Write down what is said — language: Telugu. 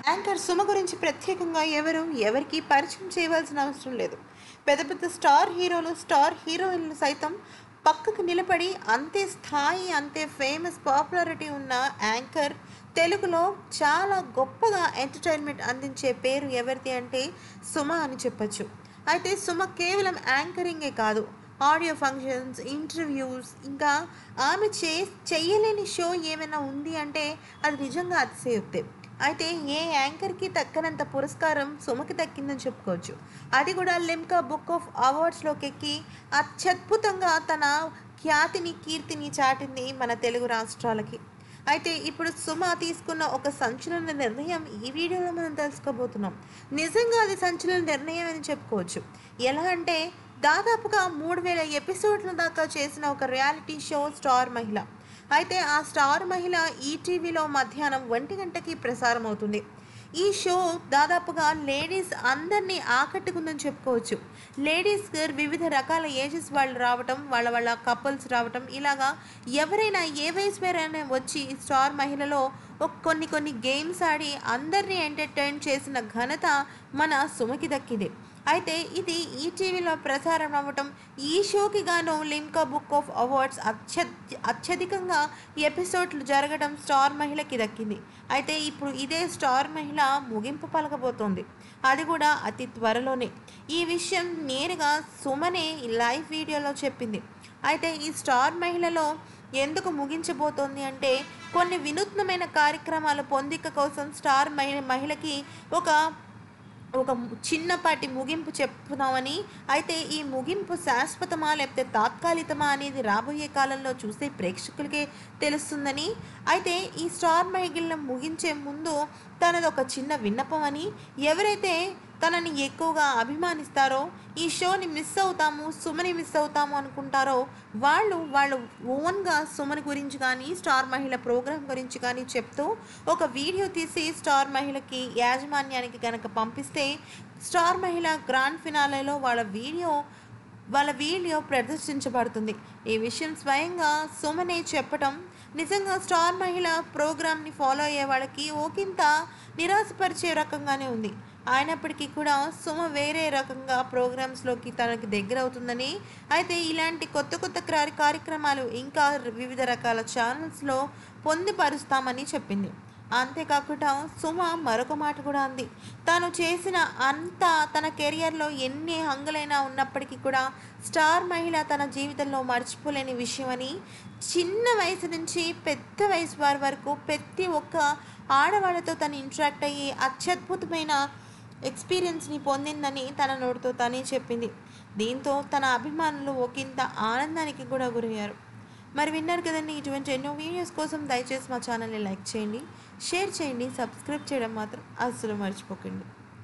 యాంకర్ సుమ గురించి ప్రత్యేకంగా ఎవరు ఎవరికి పరిచయం చేయవలసిన అవసరం లేదు పెద్ద పెద్ద స్టార్ హీరోలు స్టార్ హీరోయిన్లు సైతం పక్కకు నిలబడి అంతే స్థాయి అంతే ఫేమస్ పాపులారిటీ ఉన్న యాంకర్ తెలుగులో చాలా గొప్పగా ఎంటర్టైన్మెంట్ అందించే పేరు ఎవరిది అంటే సుమ అని చెప్పొచ్చు అయితే సుమ కేవలం యాంకరింగే కాదు ఆడియో ఫంక్షన్స్ ఇంటర్వ్యూస్ ఇంకా ఆమె చే చెయ్యలేని షో ఏమైనా ఉంది అంటే అది నిజంగా అతిశయోక్తే అయితే ఏ యాంకర్కి దక్కనంత పురస్కారం సుమకి దక్కిందని చెప్పుకోవచ్చు అది కూడా లిమ్కా బుక్ ఆఫ్ అవార్డ్స్లోకి ఎక్కి అత్యద్భుతంగా తన ఖ్యాతిని కీర్తిని చాటింది మన తెలుగు రాష్ట్రాలకి అయితే ఇప్పుడు సుమ తీసుకున్న ఒక సంచలన నిర్ణయం ఈ వీడియోలో మనం తెలుసుకోబోతున్నాం నిజంగా అది సంచలన నిర్ణయం అని చెప్పుకోవచ్చు ఎలా అంటే దాదాపుగా మూడు వేల ఎపిసోడ్ల దాకా చేసిన ఒక రియాలిటీ షో స్టార్ మహిళ అయితే ఆ స్టార్ మహిళ ఈటీవీలో మధ్యాహ్నం ఒంటి గంటకి ప్రసారం అవుతుంది ఈ షో దాదాపుగా లేడీస్ అందరినీ ఆకట్టుకుందని చెప్పుకోవచ్చు లేడీస్ వివిధ రకాల ఏజెస్ వాళ్ళు రావటం వాళ్ళ వాళ్ళ కపుల్స్ రావటం ఇలాగా ఎవరైనా ఏ వయసు వారైనా వచ్చి స్టార్ మహిళలో ఒక కొన్ని కొన్ని గేమ్స్ ఆడి అందరినీ ఎంటర్టైన్ చేసిన ఘనత మన సుమకి దక్కింది అయితే ఇది ఈటీవీలో ప్రసారం అవ్వటం ఈ షోకి గాను లిమ్కా బుక్ ఆఫ్ అవార్డ్స్ అత్య అత్యధికంగా ఎపిసోడ్లు జరగడం స్టార్ మహిళకి దక్కింది అయితే ఇప్పుడు ఇదే స్టార్ మహిళ ముగింపు పలకబోతోంది అది కూడా అతి త్వరలోనే ఈ విషయం నేరుగా సుమనే లైవ్ వీడియోలో చెప్పింది అయితే ఈ స్టార్ మహిళలో ఎందుకు ముగించబోతోంది అంటే కొన్ని వినూత్నమైన కార్యక్రమాల పొందిక కోసం స్టార్ మహిళ మహిళకి ఒక ఒక చిన్నపాటి ముగింపు చెప్పుదామని అయితే ఈ ముగింపు శాశ్వతమా లేకపోతే తాత్కాలికమా అనేది రాబోయే కాలంలో చూసే ప్రేక్షకులకే తెలుస్తుందని అయితే ఈ స్టార్ మహిళలను ముగించే ముందు తనది ఒక చిన్న విన్నపం అని ఎవరైతే తనని ఎక్కువగా అభిమానిస్తారో ఈ షోని మిస్ అవుతాము సుమని మిస్ అవుతాము అనుకుంటారో వాళ్ళు వాళ్ళు ఓన్గా సుమని గురించి కానీ స్టార్ మహిళ ప్రోగ్రాం గురించి కానీ చెప్తూ ఒక వీడియో తీసి స్టార్ మహిళకి యాజమాన్యానికి కనుక పంపిస్తే స్టార్ మహిళ గ్రాండ్ ఫినాలేలో వాళ్ళ వీడియో వాళ్ళ వీడియో ప్రదర్శించబడుతుంది ఈ విషయం స్వయంగా సుమనే చెప్పటం నిజంగా స్టార్ మహిళ ప్రోగ్రామ్ని ఫాలో అయ్యే వాళ్ళకి ఓకింత నిరాశపరిచే రకంగానే ఉంది అయినప్పటికీ కూడా సుమ వేరే రకంగా ప్రోగ్రామ్స్లోకి తనకి దగ్గర అవుతుందని అయితే ఇలాంటి కొత్త కొత్త కార్య- కార్యక్రమాలు ఇంకా వివిధ రకాల ఛానల్స్లో పొందుపరుస్తామని చెప్పింది అంతేకాకుండా సుమ మరొక మాట కూడా అంది తాను చేసిన అంత తన కెరియర్లో ఎన్ని హంగులైనా ఉన్నప్పటికీ కూడా స్టార్ మహిళ తన జీవితంలో మర్చిపోలేని విషయం అని చిన్న వయసు నుంచి పెద్ద వయసు వారి వరకు ప్రతి ఒక్క ఆడవాళ్ళతో తను ఇంటరాక్ట్ అయ్యి అత్యద్భుతమైన ఎక్స్పీరియన్స్ని పొందిందని తన నోటితో తనే చెప్పింది దీంతో తన అభిమానులు ఒకంత ఆనందానికి కూడా గురయ్యారు మరి విన్నారు కదండి ఇటువంటి ఎన్నో వీడియోస్ కోసం దయచేసి మా ఛానల్ని లైక్ చేయండి షేర్ చేయండి సబ్స్క్రైబ్ చేయడం మాత్రం అస్సలు మర్చిపోకండి